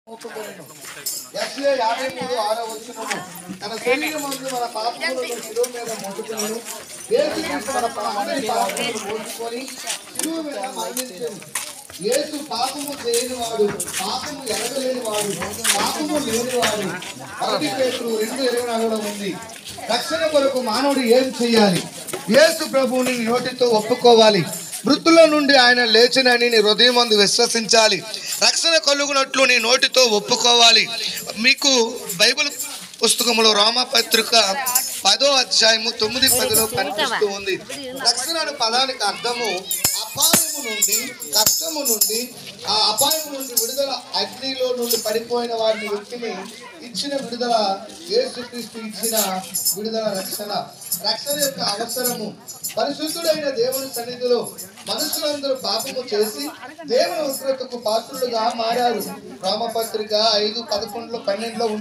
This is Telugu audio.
యెషయా యాభై మూడు ఆరో వచనము తన శరీరమందు మన పాపములను శిలువ మీద మోసుకొనెను. యేసుక్రీస్తు మన పాపములను పాపములను మోసుకొని శిలువ మీద మరణించెను. యేసు పాపము చేయనివాడు పాపము ఎరగలేనివాడు పాపము లేనివాడు మొదటి పేతురు రెండు ఇరవై నాలుగులో ఉంది రక్షణ కొరకు మానవుడు ఏం చేయాలి యేసు ప్రభువుని నీ నోటితో ఒప్పుకోవాలి మృతుల నుండి ఆయన లేచినని నీ హృదయం మందు విశ్వసించాలి రక్షణ కలుగునట్లు నీ నోటితో ఒప్పుకోవాలి మీకు బైబిల్ పుస్తకంలో రామపత్రిక పదో అధ్యాయము తొమ్మిది పదిలో కనిపిస్తూ ఉంది రక్షణ అనే పదానికి అర్థము అపాయము నుండి కష్టము నుండి ఆ అపాయము నుండి విడుదల అగ్నిలో నుండి పడిపోయిన వారిని వ్యక్తిని ఇచ్చిన విడుదల యేసుక్రీస్తు ఇచ్చిన విడుదల రక్షణ రక్షణ యొక్క అవసరము పరిశుద్ధుడైన దేవుని సన్నిధిలో మనుషులందరూ పాపము చేసి దేవుని ఉగ్రతకు పాత్రులుగా మారారు రామపత్రిక ఐదు పదకొండులో పన్నెండులో